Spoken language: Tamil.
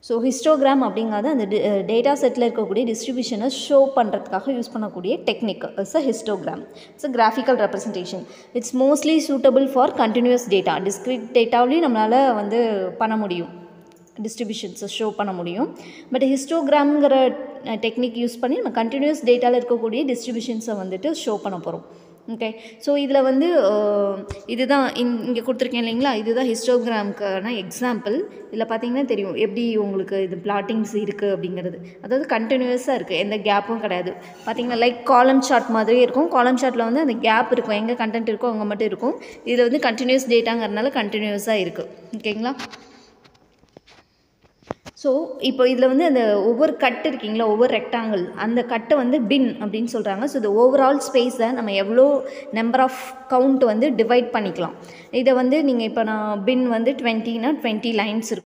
ஸோ ஹிஸ்டோகிராம் அப்படிங்கிறது அந்த டேட்டா செட்டில் இருக்கக்கூடிய டிஸ்ட்ரிபியூஷனை ஷோ பண்ணுறதுக்காக யூஸ் பண்ணக்கூடிய technique it's a histogram it's a graphical representation it's mostly suitable for continuous data discrete டேட்டாவிலையும் நம்மளால் வந்து பண்ண முடியும் டிஸ்ட்ரிபியூஷன்ஸை ஷோ பண்ண முடியும் பட் ஹிஸ்டோகிராம்ங்கிற டெக்னிக் யூஸ் பண்ணி நம்ம கண்டினியூஸ் டேட்டாவில் இருக்கக்கூடிய டிஸ்ட்ரிபியூஷன்ஸை வந்துட்டு ஷோ பண்ண போகிறோம் ஓகே ஸோ இதில் வந்து அஹ், இதுதான் இங் இங்கே கொடுத்துருக்கேன் இல்லைங்களா இதுதான் ஹிஸ்டோகிராம்க்கான எக்ஸாம்பிள் இதில் பார்த்தீங்கன்னா தெரியும் எப்படி உங்களுக்கு இது பிளாட்டிங்ஸ் இருக்குது அப்படிங்கிறது அதாவது கண்டினியூஸாக இருக்குது எந்த கேப்பும் கிடையாது பார்த்தீங்கன்னா லைக் காலம் சார்ட் மாதிரியே இருக்கும் காலம் சார்ட்டில் வந்து அந்த கேப் இருக்கும் எங்கே கண்டென்ட் இருக்கோ அங்கே மட்டும் இருக்கும் இதில் வந்து கண்டினியூஸ் டேட்டாங்கிறதுனால கண்டினியூஸாக இருக்குது ஓகேங்களா ஸோ இப்போ இதில் வந்து அந்த ஒவ்வொரு கட்டு இருக்கீங்களா ஒவ்வொரு ரெக்டாங்கிள் அந்த கட்டை வந்து பின் அப்படின்னு சொல்கிறாங்க ஸோ இந்த ஓவரால் ஸ்பேஸை நம்ம எவ்வளோ நம்பர் ஆஃப் கவுண்ட் வந்து டிவைட் பண்ணிக்கலாம் இதை வந்து நீங்கள் இப்போ நான் பின் வந்து டுவெண்ட்டினா டுவெண்ட்டி லைன்ஸ் இருக்கும்